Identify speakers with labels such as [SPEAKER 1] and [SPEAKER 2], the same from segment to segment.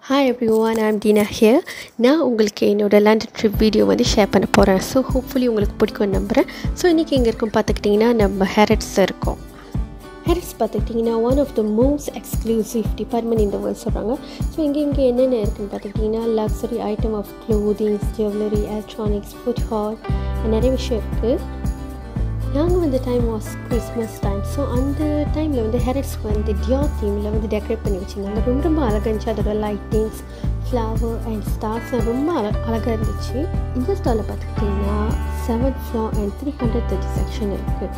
[SPEAKER 1] Hi everyone I'm Teena here நான் உங்களுக்கு என்னோடய லண்டன் ட்ரிப் வீடியோ வந்து ஷேர் பண்ண போகிறேன் ஸோ ஹோப்ஃபுல்லி உங்களுக்கு பிடிக்கும்னு நம்புகிறேன் ஸோ இன்றைக்கி எங்கே இருக்கும் பார்த்துக்கிட்டிங்கன்னா நம்ம ஹெரட்ஸ் இருக்கோம் ஹெரட்ஸ் பார்த்துக்கிட்டிங்கன்னா one of the most exclusive department இந்த வேர்ல்ட் சொல்கிறாங்க ஸோ இங்கே இங்கே என்னென்ன இருக்குன்னு பார்த்துக்கிட்டிங்கன்னா luxury item of clothings jewellery electronics food hall நிறைய விஷயம் இருக்குது நாங்கள் வந்து time was Christmas time so அந்த டைமில் வந்து ஹெரட்ஸ் வந்து டியோ தீமில் வந்து டெக்கரேட் பண்ணி வச்சுருந்தாங்க ரொம்ப ரொம்ப அழகாக இருந்துச்சு அதோட லைட்டிங்ஸ் ஃப்ளவர் அண்ட் ஸ்டார்ஸ்லாம் ரொம்ப அழ அழகாக இருந்துச்சு இந்த ஸ்டாலில் பார்த்துக்கிட்டிங்கன்னா seventh floor and three hundred thirty section இருக்குது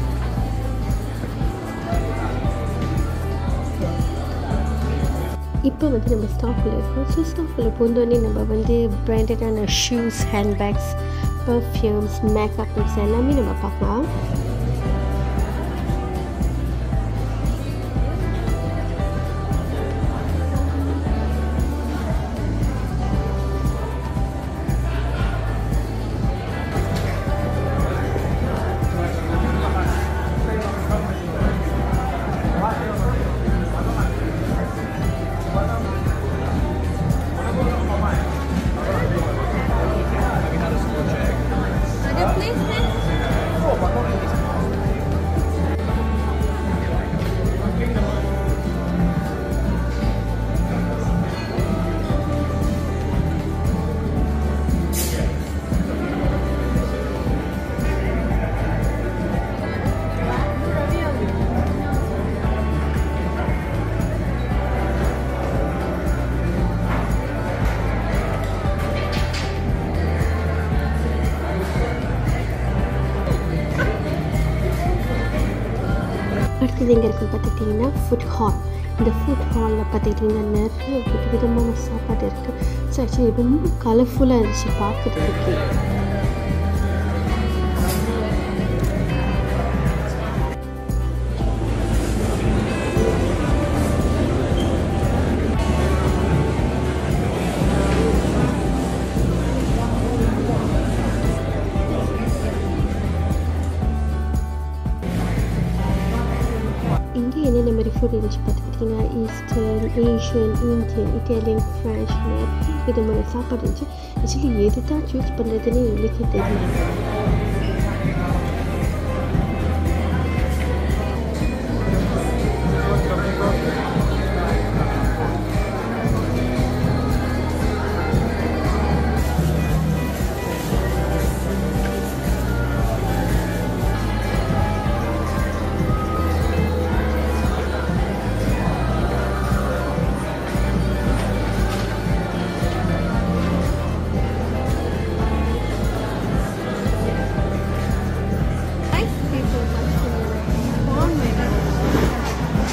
[SPEAKER 1] இப்போ வந்து நம்ம ஸ்டாஃபில் இருக்கோம் ஸோ ஸ்டாஃபில் போந்தோடனே நம்ம வந்து பிராண்டடான shoes handbags perfumes makeup things எல்லாமே நம்ம பார்க்கலாம்
[SPEAKER 2] Ada please, please.
[SPEAKER 1] அடுத்தது எங்கே இருக்குன்னு பார்த்துக்கிட்டிங்கன்னா ஃபுட் ஹால் இந்த ஃபுட் ஹாலில் பார்த்துக்கிட்டிங்கன்னா நிறைய விதவிதமான சாப்பாடு இருக்குது ஸோ ஆக்சுவலி ரொம்ப கலர்ஃபுல்லாக இருந்துச்சு பார்க்குறதுக்கு இங்கே என்னென்ன மாதிரி ஃபுட் இருந்துச்சு பார்த்துக்கிட்டிங்கன்னா Eastern Asian Indian Italian French நிறைய விதமான சாப்பாடு இருந்துச்சு ஆக்சுவலி எது தான் சூஸ் பண்ணுறதுன்னு எங்களுக்கே தெரியல
[SPEAKER 2] Nice people, much Warm weather.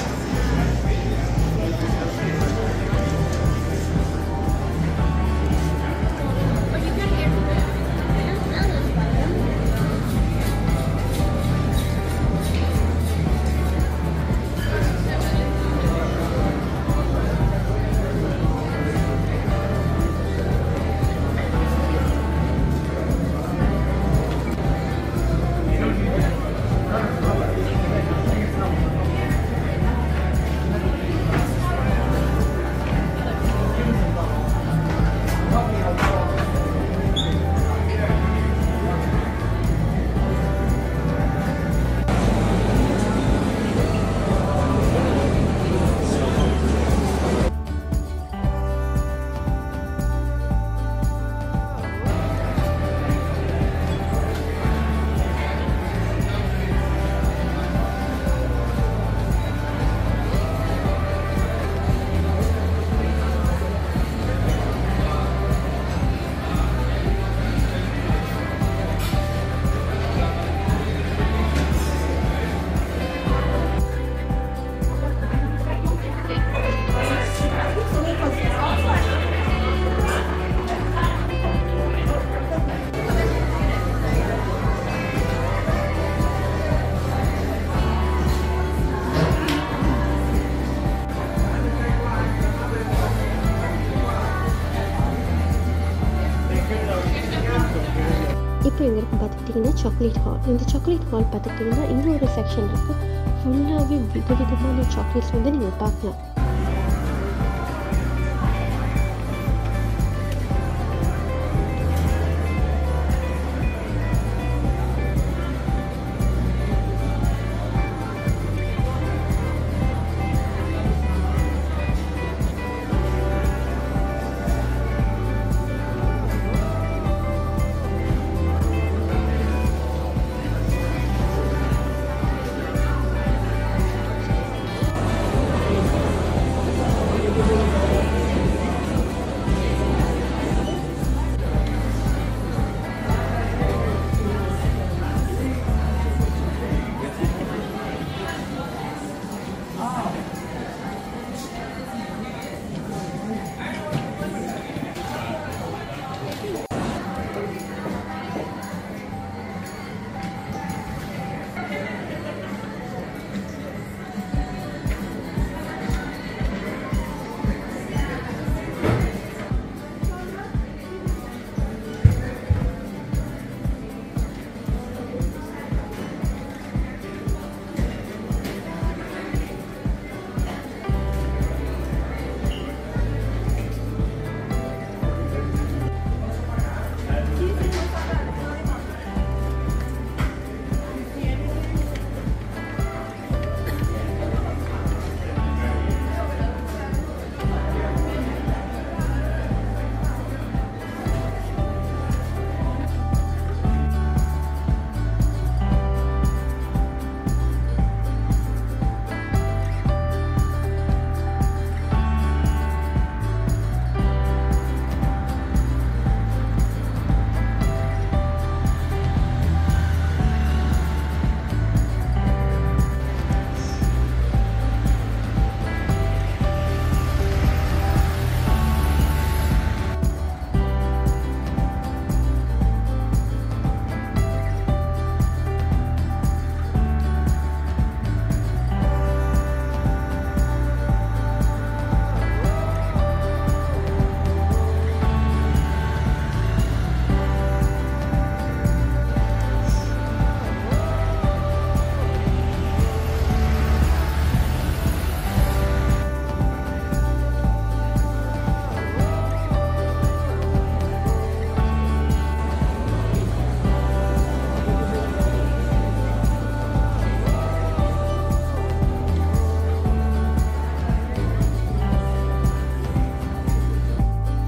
[SPEAKER 2] இப்போ எங்கே இருக்கும் பார்த்துக்கிட்டிங்கன்னா சாக்லேட் ஹால் இந்த சாக்லேட் ஹால் பார்த்துக்கிட்டிங்கன்னா இன்னொரு செக்ஷன் இருக்குது ஃபுல்லாகவே விதவிதமான சாக்லேட்ஸ் வந்து நீங்கள் பார்க்கலாம்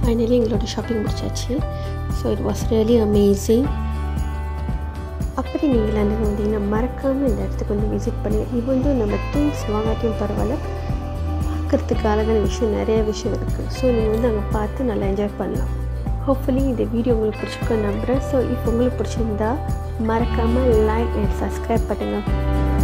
[SPEAKER 2] ஃபைனலி எங்களோட ஷாப்பிங் முடிச்சாச்சு so it was really amazing அப்படி நீங்கள் லண்டன் வந்தீங்கன்னா மறக்காமல் இந்த இடத்துக்கு வந்து விசிட் பண்ணி இது வந்து நம்ம திங்ஸ் வாங்காட்டியும் பரவாயில்ல பார்க்குறதுக்கு அழகான விஷயம் நிறைய விஷயம் இருக்குது ஸோ நீங்கள் வந்து அங்கே பார்த்து நல்லா என்ஜாய் பண்ணலாம் ஹோப்ஃபுல்லி இந்த வீடியோ உங்களுக்கு பிடிச்சிருக்கோன்னு நம்புகிறேன் ஸோ இப்போ உங்களுக்கு பிடிச்சிருந்தா மறக்காமல் லைக் அண்ட் சப்ஸ்கிரைப் பண்ணுங்கள்